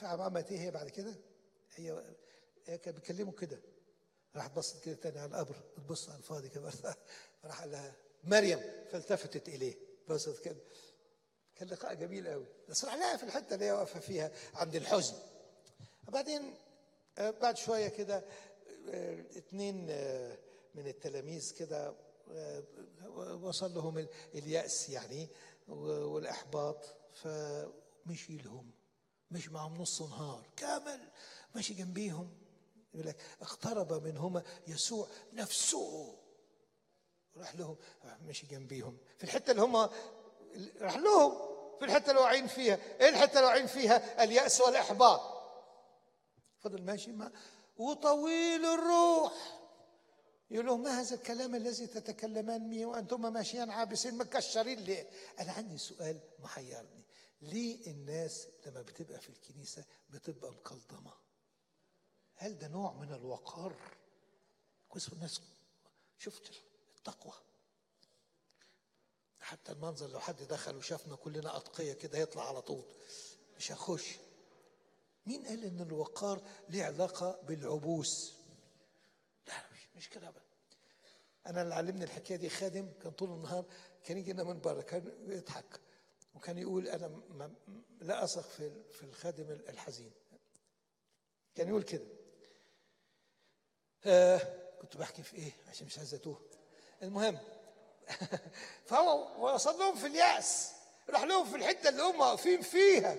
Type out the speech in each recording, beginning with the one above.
عارف عملت ايه هي بعد كده؟ هي هي كانت بتكلمه كده راحت بصت كده تاني على القبر بتبص على الفاضي كده راح قال لها مريم فالتفتت اليه بصت كده كان لقاء جميل قوي بس راح لها في الحته اللي هي واقفه فيها عند الحزن وبعدين آه، بعد شويه كده آه، اتنين آه، من التلاميذ كده آه، وصل لهم ال- اليأس يعني و- والإحباط فمشي لهم مش معهم نص نهار كامل ماشي جنبيهم يقول لك اقترب منهما يسوع نفسه راح لهم راح مشي جنبيهم في الحته اللي هم راح لهم في الحته اللي واقعين فيها ايه الحته اللي واقعين فيها اليأس والإحباط فضل ماشي مع وطويل الروح يقول لهم ما هذا الكلام الذي تتكلمان به وانتم ماشيان عابسين مكشرين ليه؟ انا عندي سؤال محيرني ليه الناس لما بتبقى في الكنيسه بتبقى مكلضمه؟ هل ده نوع من الوقار؟ كويس الناس شفت التقوى حتى المنظر لو حد دخل وشافنا كلنا اتقيه كده يطلع على طول مش هخش مين قال ان الوقار ليه علاقه بالعبوس؟ لا مش مش كده بقى انا اللي علمني الحكايه دي خادم كان طول النهار كان يجي لنا من بره كان يضحك وكان يقول انا ما لا اثق في في الخادم الحزين كان يقول كده آه كنت بحكي في ايه عشان مش عايز اتوه المهم فهو وصل لهم في اليأس راح لهم في الحته اللي هم واقفين فيها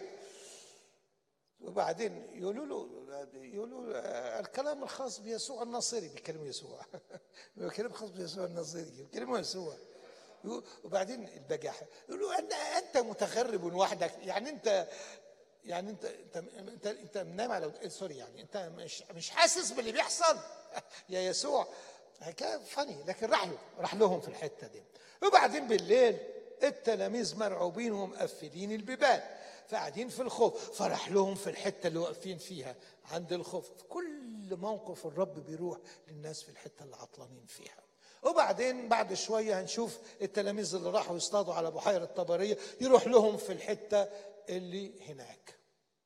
وبعدين يقولوا له يقولوا له آه، الكلام الخاص بيسوع الناصري بيكلموا يسوع الكلام الخاص بيسوع الناصري بيكلموا يسوع يقول- وبعدين البجاحه يقولوا انت انت متغرب وحدك يعني انت يعني انت انت انت انت نايم على سوري يعني انت مش مش حاسس باللي بيحصل يا يسوع حكايه فني لكن راح له راح لهم في الحته دي وبعدين بالليل التلاميذ مرعوبين ومقفلين البيبان فقاعدين في الخوف فراح لهم في الحته اللي واقفين فيها عند الخوف في كل موقف الرب بيروح للناس في الحته اللي عطلانين فيها وبعدين بعد شويه هنشوف التلاميذ اللي راحوا يصطادوا على بحيره طبريه يروح لهم في الحته اللي هناك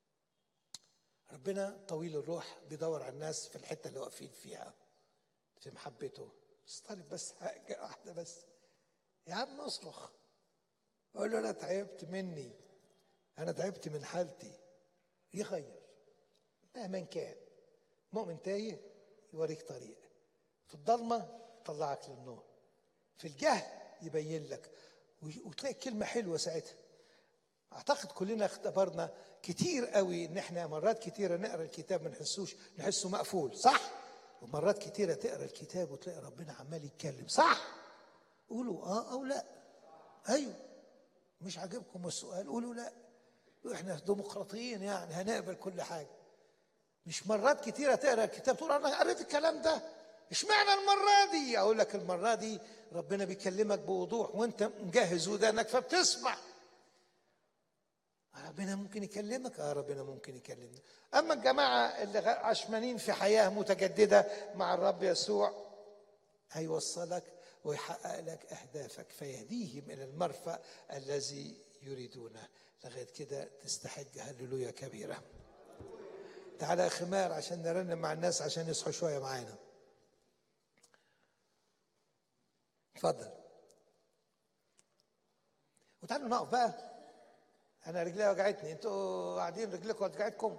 ربنا طويل الروح بيدور على الناس في الحته اللي واقفين فيها في محبته بس طالب بس حاجه واحده بس يا عم اصرخ قول له انا تعبت مني انا تعبت من حالتي يغير مهما كان مؤمن تايه يوريك طريق في الضلمه يطلعك للنور في الجهل يبين لك وتلاقي كلمه حلوه ساعتها اعتقد كلنا اختبرنا كتير قوي ان احنا مرات كتيره نقرا الكتاب ما نحسوش نحسه مقفول صح ومرات كتيره تقرا الكتاب وتلاقي ربنا عمال يتكلم صح قولوا اه او لا ايوه مش عاجبكم السؤال قولوا لا احنا ديمقراطيين يعني هنقبل كل حاجه مش مرات كتيره تقرا الكتاب تقول انا قريت الكلام ده اشمعنى المره دي اقول لك المره دي ربنا بيكلمك بوضوح وانت مجهز ودانك فبتسمع ربنا ممكن يكلمك اه ربنا ممكن يكلمنا اما الجماعه اللي عشمانين في حياه متجدده مع الرب يسوع هيوصلك ويحقق لك اهدافك فيهديهم الى المرفأ الذي يريدونه لغايه كده تستحق هللويا كبيره تعالى يا خمار عشان نرنم مع الناس عشان يصحوا شويه معانا اتفضل وتعالوا نقف بقى انا رجلي وجعتني انتوا قاعدين رجلكم وجعتكم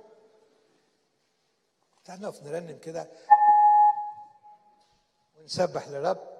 تعالوا نقف نرنم كده ونسبح للرب